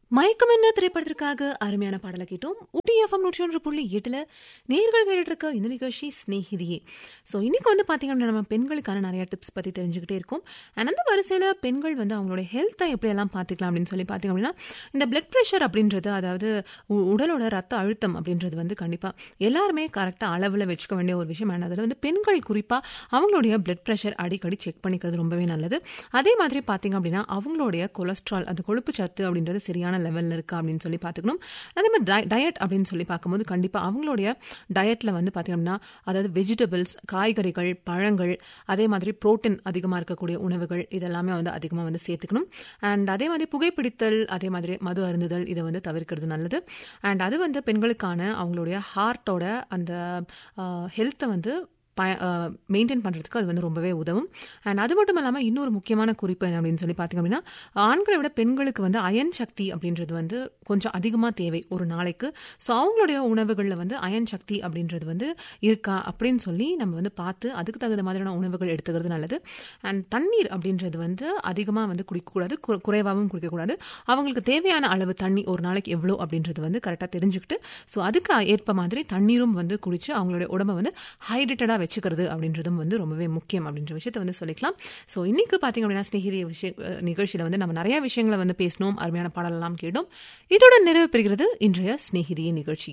மயக்கம் என்ன திரைப்படத்திற்காக அருமையான பாடலை கேட்டோம் ஊட்டி எஃப்எம் நூற்றி ஒன்று புள்ளி எட்டுல நேர்கள் கேட்டுட்டு இருக்க இந்த நிகழ்ச்சி ஸ்நேகிதியே ஸோ இன்னைக்கு வந்து பார்த்தீங்கன்னா நம்ம பெண்களுக்கான நிறைய டிப்ஸ் பற்றி தெரிஞ்சுக்கிட்டே இருக்கோம் அண்ட் அந்த வரிசையில் பெண்கள் வந்து அவங்களோட ஹெல்த்தை எப்படியெல்லாம் பார்த்துக்கலாம் அப்படின்னு சொல்லி பார்த்தீங்க அப்படின்னா இந்த பிளட் ப்ரெஷர் அப்படின்றது அதாவது உ- உடலோட ரத்த அழுத்தம் அப்படின்றது வந்து கண்டிப்பாக எல்லாருமே கரெக்டாக அளவில் வச்சுக்க வேண்டிய ஒரு விஷயம் அண்ட் அதில் வந்து பெண்கள் குறிப்பாக அவங்களுடைய பிளட் ப்ரெஷர் அடிக்கடி செக் பண்ணிக்கிறது ரொம்பவே நல்லது அதே மாதிரி பார்த்தீங்க அப்படின்னா அவங்களுடைய கொலஸ்ட்ரால் அது கொழுப்பு சத்து அப்படின்றது சரியான லெவலில் இருக்கா அப்படின்னு சொல்லி பார்த்துக்கணும் அதே மாதிரி டய- டயட் அப்படின்னு சொல்லி பார்க்கும்போது கண்டிப்பாக அவங்களுடைய டயட்டில் வந்து பார்த்தீங்கன்னா அதாவது வெஜிடபிள்ஸ் காய்கறிகள் பழங்கள் அதே மாதிரி புரோட்டீன் அதிகமாக இருக்கக்கூடிய உணவுகள் இதெல்லாமே வந்து அதிகமாக வந்து சேர்த்துக்கணும் அண்ட் அதே மாதிரி புகைப்பிடித்தல் அதே மாதிரி மது அருந்துதல் இதை வந்து தவிர்க்கிறது நல்லது அண்ட் அது வந்து பெண்களுக்கான அவங்களுடைய ஹார்ட்டோட அந்த ஹெல்த்தை வந்து மெயின்டைன் பண்ணுறதுக்கு அது வந்து ரொம்பவே உதவும் அண்ட் அது மட்டும் இல்லாமல் இன்னொரு முக்கியமான குறிப்பு என்ன அப்படின்னு சொல்லி பார்த்தீங்க அப்படின்னா ஆண்களை விட பெண்களுக்கு வந்து அயன் சக்தி அப்படின்றது வந்து கொஞ்சம் அதிகமாக தேவை ஒரு நாளைக்கு ஸோ அவங்களுடைய உணவுகளில் வந்து அயன் சக்தி அப்படின்றது வந்து இருக்கா அப்படின்னு சொல்லி நம்ம வந்து பார்த்து அதுக்கு தகுந்த மாதிரியான உணவுகள் எடுத்துக்கிறது நல்லது அண்ட் தண்ணீர் அப்படின்றது வந்து அதிகமாக வந்து குடிக்கக்கூடாது கு- குறைவாகவும் குடிக்கக்கூடாது அவங்களுக்கு தேவையான அளவு தண்ணி ஒரு நாளைக்கு எவ்வளோ அப்படின்றது வந்து கரெக்டாக தெரிஞ்சுக்கிட்டு ஸோ அதுக்கு ஏற்ப மாதிரி தண்ணீரும் வந்து குடிச்சு அவங்களுடைய உடம்பை வந்து ஹைட்ரேட்டடாக வச்சுக்கிறது அப்படின்றதும் வந்து ரொம்பவே முக்கியம் அப்படின்ற விஷயத்தை வந்து சொல்லிக்கலாம் ஸோ இன்னைக்கு பார்த்தீங்க அப்படின்னா ஸ்நேகிரிய விஷய நிகழ்ச்சியில் வந்து நம்ம நிறைய விஷயங்களை வந்து பேசணும் அருமையான பாடலெல்லாம் கேட்டோம் இதுடன் நிறைவு பெறுகிறது இன்றைய ஸ்நேகிதிய நிகழ்ச்சி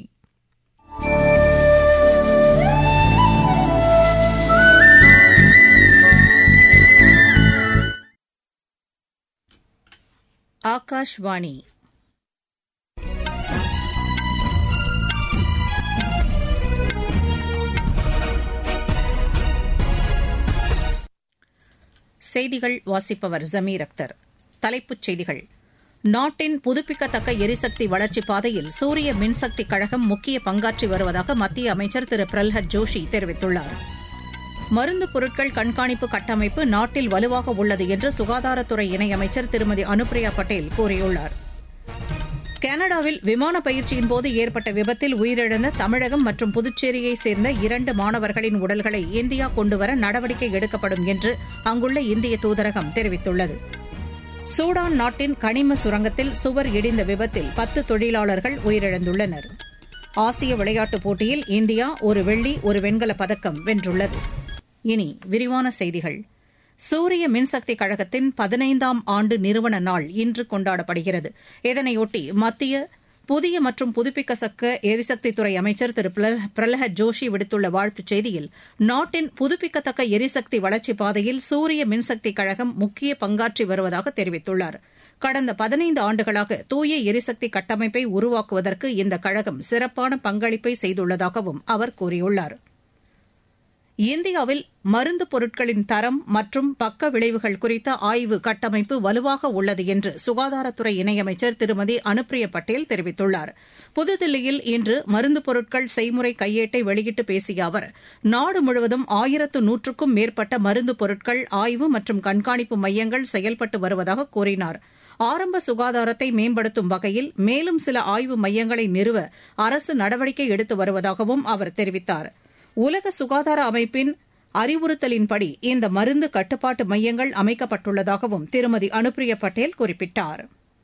ஆகாஷ்வாணி செய்திகள் வாசிப்பவர் ஜமீர் அக்தர் தலைப்புச் செய்திகள் நாட்டின் புதுப்பிக்கத்தக்க எரிசக்தி வளர்ச்சிப் பாதையில் சூரிய மின்சக்தி கழகம் முக்கிய பங்காற்றி வருவதாக மத்திய அமைச்சர் திரு பிரல்ஹத் ஜோஷி தெரிவித்துள்ளார் மருந்து பொருட்கள் கண்காணிப்பு கட்டமைப்பு நாட்டில் வலுவாக உள்ளது என்று சுகாதாரத்துறை இணையமைச்சர் திருமதி அனுப்பிரியா பட்டேல் கூறியுள்ளார் கனடாவில் விமான பயிற்சியின் போது ஏற்பட்ட விபத்தில் உயிரிழந்த தமிழகம் மற்றும் புதுச்சேரியைச் சேர்ந்த இரண்டு மாணவர்களின் உடல்களை இந்தியா கொண்டுவர நடவடிக்கை எடுக்கப்படும் என்று அங்குள்ள இந்திய தூதரகம் தெரிவித்துள்ளது சூடான் நாட்டின் கனிம சுரங்கத்தில் சுவர் இடிந்த விபத்தில் பத்து தொழிலாளர்கள் உயிரிழந்துள்ளனர் ஆசிய விளையாட்டுப் போட்டியில் இந்தியா ஒரு வெள்ளி ஒரு வெண்கலப் பதக்கம் வென்றுள்ளது இனி விரிவான செய்திகள் சூரிய மின்சக்தி கழகத்தின் பதினைந்தாம் ஆண்டு நிறுவன நாள் இன்று கொண்டாடப்படுகிறது இதனையொட்டி மத்திய புதிய மற்றும் புதுப்பிக்கத்தக்க எரிசக்தித்துறை அமைச்சர் திரு பிரல- பிரலஹத் ஜோஷி விடுத்துள்ள வாழ்த்துச் செய்தியில் நாட்டின் புதுப்பிக்கத்தக்க எரிசக்தி வளர்ச்சிப் பாதையில் சூரிய மின்சக்தி கழகம் முக்கிய பங்காற்றி வருவதாக தெரிவித்துள்ளார் கடந்த பதினைந்து ஆண்டுகளாக தூய எரிசக்தி கட்டமைப்பை உருவாக்குவதற்கு இந்த கழகம் சிறப்பான பங்களிப்பை செய்துள்ளதாகவும் அவர் கூறியுள்ளார் இந்தியாவில் மருந்து பொருட்களின் தரம் மற்றும் பக்க விளைவுகள் குறித்த ஆய்வு கட்டமைப்பு வலுவாக உள்ளது என்று சுகாதாரத்துறை இணையமைச்சர் திருமதி அனுப்பிரியா பட்டேல் தெரிவித்துள்ளார் புதுதில்லியில் இன்று மருந்து பொருட்கள் செய்முறை கையேட்டை வெளியிட்டு பேசிய அவர் நாடு முழுவதும் ஆயிரத்து நூற்றுக்கும் மேற்பட்ட மருந்து பொருட்கள் ஆய்வு மற்றும் கண்காணிப்பு மையங்கள் செயல்பட்டு வருவதாக கூறினார் ஆரம்ப சுகாதாரத்தை மேம்படுத்தும் வகையில் மேலும் சில ஆய்வு மையங்களை நிறுவ அரசு நடவடிக்கை எடுத்து வருவதாகவும் அவர் தெரிவித்தார் உலக சுகாதார அமைப்பின் அறிவுறுத்தலின்படி இந்த மருந்து கட்டுப்பாட்டு மையங்கள் அமைக்கப்பட்டுள்ளதாகவும் திருமதி அனுப்பிரியா பட்டேல் குறிப்பிட்டார்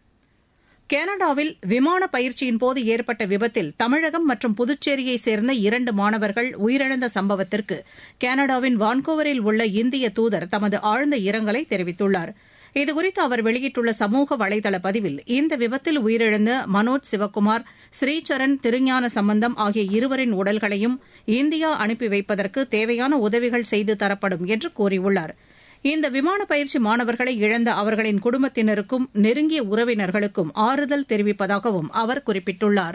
கனடாவில் விமான பயிற்சியின் போது ஏற்பட்ட விபத்தில் தமிழகம் மற்றும் புதுச்சேரியைச் சேர்ந்த இரண்டு மாணவர்கள் உயிரிழந்த சம்பவத்திற்கு கனடாவின் வான்கோவரில் உள்ள இந்திய தூதர் தமது ஆழ்ந்த இரங்கலை தெரிவித்துள்ளார் இதுகுறித்து அவர் வெளியிட்டுள்ள சமூக வலைதள பதிவில் இந்த விபத்தில் உயிரிழந்த மனோஜ் சிவக்குமார் ஸ்ரீசரண் திருஞான சம்பந்தம் ஆகிய இருவரின் உடல்களையும் இந்தியா அனுப்பி வைப்பதற்கு தேவையான உதவிகள் செய்து தரப்படும் என்று கூறியுள்ளார் இந்த விமான பயிற்சி மாணவர்களை இழந்த அவர்களின் குடும்பத்தினருக்கும் நெருங்கிய உறவினர்களுக்கும் ஆறுதல் தெரிவிப்பதாகவும் அவர் குறிப்பிட்டுள்ளார்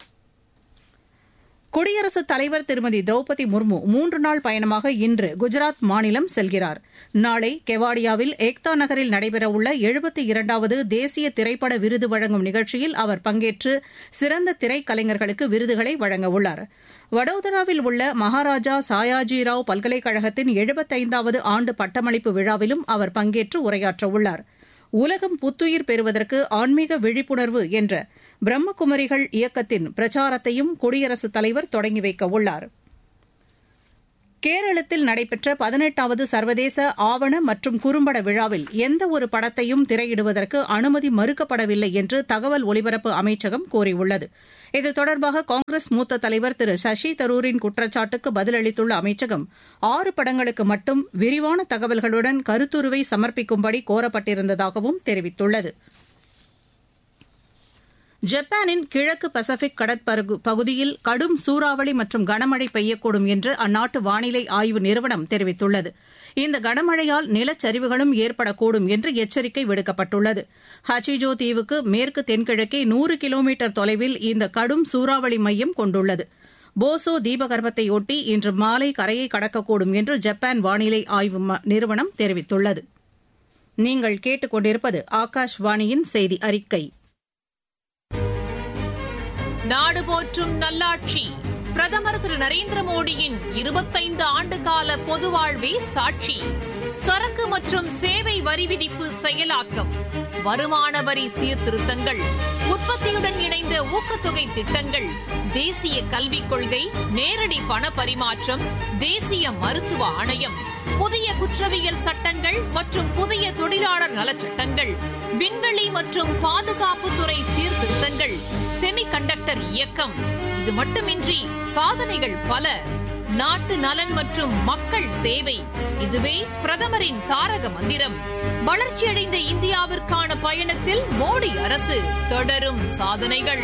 குடியரசுத் தலைவர் திருமதி திரௌபதி முர்மு மூன்று நாள் பயணமாக இன்று குஜராத் மாநிலம் செல்கிறார் நாளை கெவாடியாவில் ஏக்தா நகரில் நடைபெறவுள்ள எழுபத்தி இரண்டாவது தேசிய திரைப்பட விருது வழங்கும் நிகழ்ச்சியில் அவர் பங்கேற்று சிறந்த திரைக்கலைஞர்களுக்கு விருதுகளை வழங்கவுள்ளார் வடோதராவில் உள்ள மகாராஜா சாயாஜிராவ் பல்கலைக்கழகத்தின் எழுபத்தைந்தாவது ஆண்டு பட்டமளிப்பு விழாவிலும் அவர் பங்கேற்று உரையாற்றவுள்ளார் உலகம் புத்துயிர் பெறுவதற்கு ஆன்மீக விழிப்புணர்வு என்ற பிரம்மகுமரிகள் இயக்கத்தின் பிரச்சாரத்தையும் குடியரசுத் தலைவர் தொடங்கி வைக்க உள்ளார் கேரளத்தில் நடைபெற்ற பதினெட்டாவது சர்வதேச ஆவண மற்றும் குறும்பட விழாவில் எந்த ஒரு படத்தையும் திரையிடுவதற்கு அனுமதி மறுக்கப்படவில்லை என்று தகவல் ஒலிபரப்பு அமைச்சகம் கூறியுள்ளது இது தொடர்பாக காங்கிரஸ் மூத்த தலைவர் திரு சசி தரூரின் குற்றச்சாட்டுக்கு பதிலளித்துள்ள அமைச்சகம் ஆறு படங்களுக்கு மட்டும் விரிவான தகவல்களுடன் கருத்துருவை சமர்ப்பிக்கும்படி கோரப்பட்டிருந்ததாகவும் தெரிவித்துள்ளது ஜப்பானின் கிழக்கு பசிபிக் கடற்பகுதியில் கடும் சூறாவளி மற்றும் கனமழை பெய்யக்கூடும் என்று அந்நாட்டு வானிலை ஆய்வு நிறுவனம் தெரிவித்துள்ளது இந்த கனமழையால் நிலச்சரிவுகளும் ஏற்படக்கூடும் என்று எச்சரிக்கை விடுக்கப்பட்டுள்ளது ஹச்சிஜோ தீவுக்கு மேற்கு தென்கிழக்கே நூறு கிலோமீட்டர் தொலைவில் இந்த கடும் சூறாவளி மையம் கொண்டுள்ளது போசோ தீபகற்பத்தையொட்டி இன்று மாலை கரையை கடக்கக்கூடும் என்று ஜப்பான் வானிலை ஆய்வு நிறுவனம் தெரிவித்துள்ளது நீங்கள் கேட்டுக்கொண்டிருப்பது ஆகாஷ்வாணியின் செய்தி அறிக்கை நாடு போற்றும் நல்லாட்சி பிரதமர் திரு நரேந்திர மோடியின் இருபத்தைந்து ஆண்டுகால பொது வாழ்வே சாட்சி சரக்கு மற்றும் சேவை வரி விதிப்பு செயலாக்கம் வருமான வரி சீர்திருத்தங்கள் உற்பத்தியுடன் இணைந்த ஊக்கத்தொகை திட்டங்கள் தேசிய கல்விக் கொள்கை நேரடி பண பரிமாற்றம் தேசிய மருத்துவ ஆணையம் புதிய குற்றவியல் சட்டங்கள் மற்றும் புதிய தொழிலாளர் நலச்சட்டங்கள் விண்வெளி மற்றும் பாதுகாப்புத்துறை சீர்திருத்தங்கள் செமி கண்டக்டர் இயக்கம் இது மட்டுமின்றி சாதனைகள் பல நாட்டு நலன் மற்றும் மக்கள் சேவை இதுவே பிரதமரின் தாரக மந்திரம் வளர்ச்சியடைந்த இந்தியாவிற்கான பயணத்தில் மோடி அரசு தொடரும் சாதனைகள்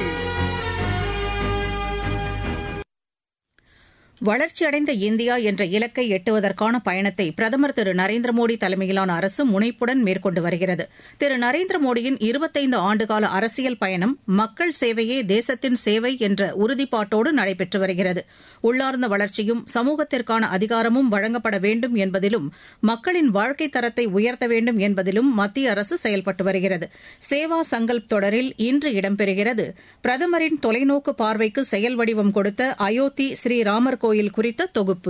வளர்ச்சியடைந்த இந்தியா என்ற இலக்கை எட்டுவதற்கான பயணத்தை பிரதமர் திரு நரேந்திர மோடி தலைமையிலான அரசு முனைப்புடன் மேற்கொண்டு வருகிறது திரு நரேந்திர மோடியின் இருபத்தைந்து ஆண்டுகால அரசியல் பயணம் மக்கள் சேவையே தேசத்தின் சேவை என்ற உறுதிப்பாட்டோடு நடைபெற்று வருகிறது உள்ளார்ந்த வளர்ச்சியும் சமூகத்திற்கான அதிகாரமும் வழங்கப்பட வேண்டும் என்பதிலும் மக்களின் வாழ்க்கை தரத்தை உயர்த்த வேண்டும் என்பதிலும் மத்திய அரசு செயல்பட்டு வருகிறது சேவா சங்கல்ப் தொடரில் இன்று இடம்பெறுகிறது பிரதமரின் தொலைநோக்கு பார்வைக்கு செயல் வடிவம் கொடுத்த அயோத்தி ஸ்ரீராமர் கோயில் குறித்த தொகுப்பு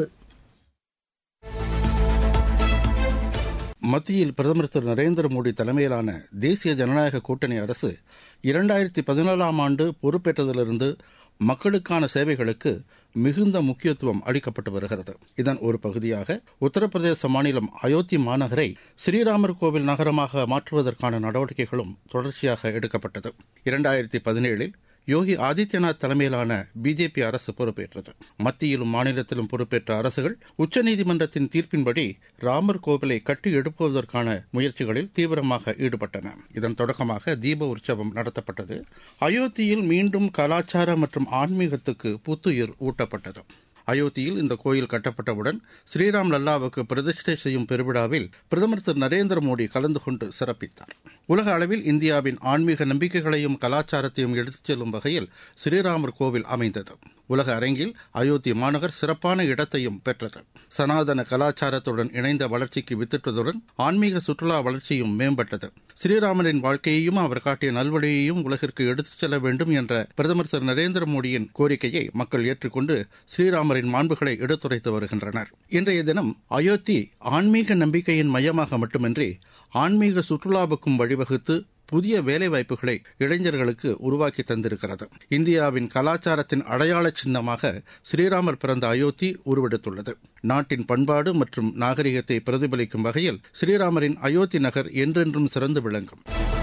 மத்தியில் பிரதமர் திரு நரேந்திர மோடி தலைமையிலான தேசிய ஜனநாயக கூட்டணி அரசு இரண்டாயிரத்தி பதினேழாம் ஆண்டு பொறுப்பேற்றதிலிருந்து மக்களுக்கான சேவைகளுக்கு மிகுந்த முக்கியத்துவம் அளிக்கப்பட்டு வருகிறது இதன் ஒரு பகுதியாக உத்தரப்பிரதேச மாநிலம் அயோத்தி மாநகரை ஸ்ரீராமர் கோவில் நகரமாக மாற்றுவதற்கான நடவடிக்கைகளும் தொடர்ச்சியாக எடுக்கப்பட்டது இரண்டாயிரத்தி பதினேழில் யோகி ஆதித்யநாத் தலைமையிலான பிஜேபி அரசு பொறுப்பேற்றது மத்தியிலும் மாநிலத்திலும் பொறுப்பேற்ற அரசுகள் உச்சநீதிமன்றத்தின் தீர்ப்பின்படி ராமர் கோவிலை கட்டி எழுப்புவதற்கான முயற்சிகளில் தீவிரமாக ஈடுபட்டன இதன் தொடக்கமாக தீப உற்சவம் நடத்தப்பட்டது அயோத்தியில் மீண்டும் கலாச்சார மற்றும் ஆன்மீகத்துக்கு புத்துயிர் ஊட்டப்பட்டது அயோத்தியில் இந்த கோயில் கட்டப்பட்டவுடன் ஸ்ரீராம் லல்லாவுக்கு பிரதிஷ்டை செய்யும் பெருவிழாவில் பிரதமர் திரு நரேந்திர மோடி கலந்து கொண்டு சிறப்பித்தார் உலக அளவில் இந்தியாவின் ஆன்மீக நம்பிக்கைகளையும் கலாச்சாரத்தையும் எடுத்துச் செல்லும் வகையில் ஸ்ரீராமர் கோவில் அமைந்தது உலக அரங்கில் அயோத்தி மாநகர் சிறப்பான இடத்தையும் பெற்றது சனாதன கலாச்சாரத்துடன் இணைந்த வளர்ச்சிக்கு வித்திட்டதுடன் ஆன்மீக சுற்றுலா வளர்ச்சியும் மேம்பட்டது ஸ்ரீராமரின் வாழ்க்கையையும் அவர் காட்டிய நல்வழியையும் உலகிற்கு எடுத்துச் செல்ல வேண்டும் என்ற பிரதமர் திரு நரேந்திர மோடியின் கோரிக்கையை மக்கள் ஏற்றுக்கொண்டு ஸ்ரீராமரின் மாண்புகளை எடுத்துரைத்து வருகின்றனர் இன்றைய தினம் அயோத்தி ஆன்மீக நம்பிக்கையின் மையமாக மட்டுமின்றி ஆன்மீக சுற்றுலாவுக்கும் வழிவகுத்து புதிய வேலைவாய்ப்புகளை இளைஞர்களுக்கு உருவாக்கி தந்திருக்கிறது இந்தியாவின் கலாச்சாரத்தின் அடையாள சின்னமாக ஸ்ரீராமர் பிறந்த அயோத்தி உருவெடுத்துள்ளது நாட்டின் பண்பாடு மற்றும் நாகரிகத்தை பிரதிபலிக்கும் வகையில் ஸ்ரீராமரின் அயோத்தி நகர் என்றென்றும் சிறந்து விளங்கும்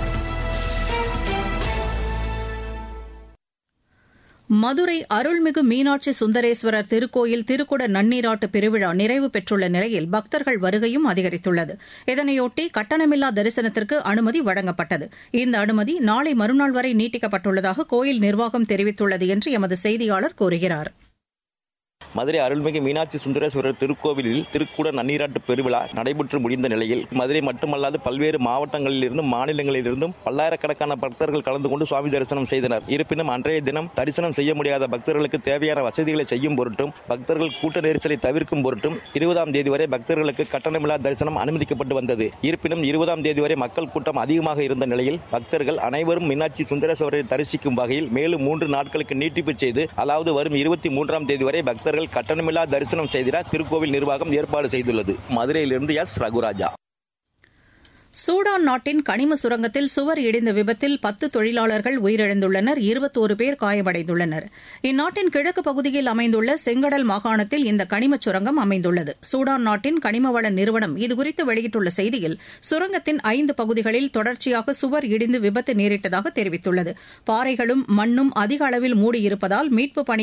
மதுரை அருள்மிகு மீனாட்சி சுந்தரேஸ்வரர் திருக்கோயில் திருக்குட நன்னீராட்டு பெருவிழா நிறைவு பெற்றுள்ள நிலையில் பக்தர்கள் வருகையும் அதிகரித்துள்ளது இதனையொட்டி கட்டணமில்லா தரிசனத்திற்கு அனுமதி வழங்கப்பட்டது இந்த அனுமதி நாளை மறுநாள் வரை நீட்டிக்கப்பட்டுள்ளதாக கோயில் நிர்வாகம் தெரிவித்துள்ளது என்று எமது செய்தியாளர் கூறுகிறார் மதுரை அருள்மிகு மீனாட்சி சுந்தரேஸ்வரர் திருக்கோவிலில் திருக்கூட நன்னீராட்டு பெருவிழா நடைபெற்று முடிந்த நிலையில் மதுரை மட்டுமல்லாது பல்வேறு மாவட்டங்களில் இருந்தும் மாநிலங்களில் இருந்தும் பல்லாயிரக்கணக்கான பக்தர்கள் கலந்து கொண்டு சுவாமி தரிசனம் செய்தனர் இருப்பினும் அன்றைய தினம் தரிசனம் செய்ய முடியாத பக்தர்களுக்கு தேவையான வசதிகளை செய்யும் பொருட்டும் பக்தர்கள் கூட்ட நெரிசலை தவிர்க்கும் பொருட்டும் இருபதாம் தேதி வரை பக்தர்களுக்கு கட்டணமில்லா தரிசனம் அனுமதிக்கப்பட்டு வந்தது இருப்பினும் இருபதாம் தேதி வரை மக்கள் கூட்டம் அதிகமாக இருந்த நிலையில் பக்தர்கள் அனைவரும் மீனாட்சி சுந்தரேஸ்வரரை தரிசிக்கும் வகையில் மேலும் மூன்று நாட்களுக்கு நீட்டிப்பு செய்து அதாவது வரும் இருபத்தி மூன்றாம் தேதி வரை பக்தர்கள் கட்டணமில்லா தரிசனம் செய்திட திருக்கோவில் நிர்வாகம் ஏற்பாடு செய்துள்ளது மதுரையிலிருந்து எஸ் ரகுராஜா சூடான் நாட்டின் கனிம சுரங்கத்தில் சுவர் இடிந்த விபத்தில் பத்து தொழிலாளர்கள் உயிரிழந்துள்ளனர் இருபத்தோரு பேர் காயமடைந்துள்ளனர் இந்நாட்டின் கிழக்கு பகுதியில் அமைந்துள்ள செங்கடல் மாகாணத்தில் இந்த கனிமச் சுரங்கம் அமைந்துள்ளது சூடான் நாட்டின் கனிமவள நிறுவனம் இதுகுறித்து வெளியிட்டுள்ள செய்தியில் சுரங்கத்தின் ஐந்து பகுதிகளில் தொடர்ச்சியாக சுவர் இடிந்து விபத்து நேரிட்டதாக தெரிவித்துள்ளது பாறைகளும் மண்ணும் அதிக அளவில் மூடியிருப்பதால் மீட்புப் பணி